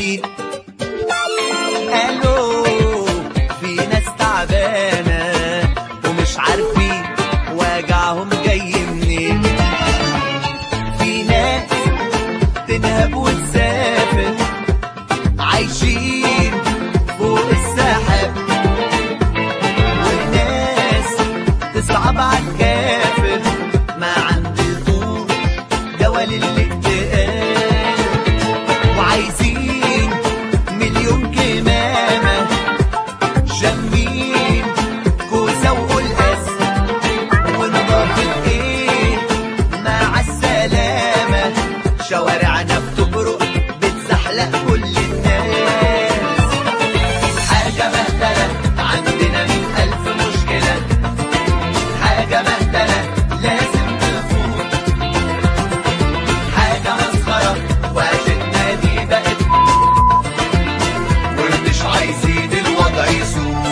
مين الو في ناس تعبانه ومش عارفين وجعهم جاي منين في ناس تنهب وتسافر عايشين فوق السحاب والناس تصعب عالكافر ما عندكوش دوا للاكتئاب وعايزين مليون كمامة شامين كوسة وقلقاس ونظافة ايه مع السلامة شوارعنا بتبرق بتزحلق كل الناس حاجة مهتلة عندنا مئة ألف مشكلة حاجة مهتلة لازم تفوت حاجة مسخرة وعشتنا دي بقت ومش عايزين الوضع يسوء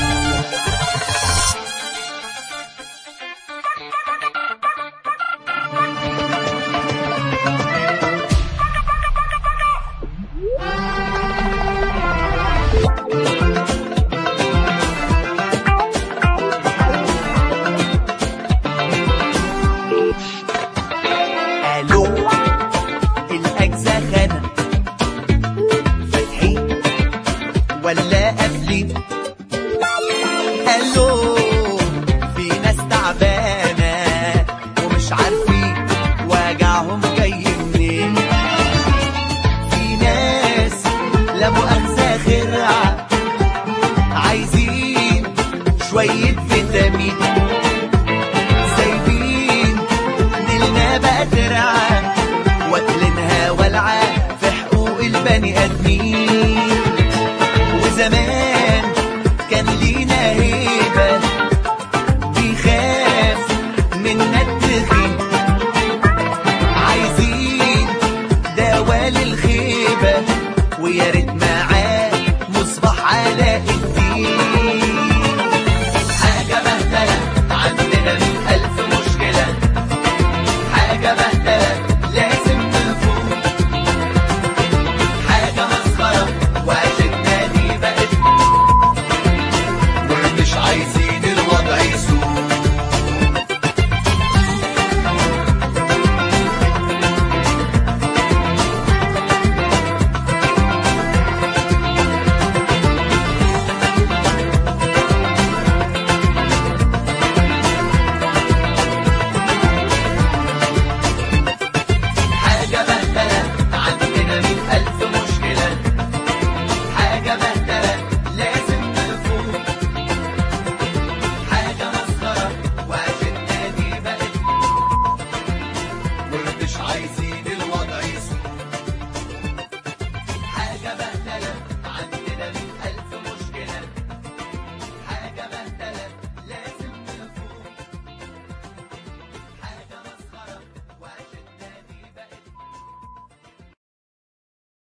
الو الاجزاء خانه فاتحين ولا قافلين الو في ناس تعبانه ومش عارفين وجعهم جاي منين في ناس لا مؤاخذه خرعه عايزين شويه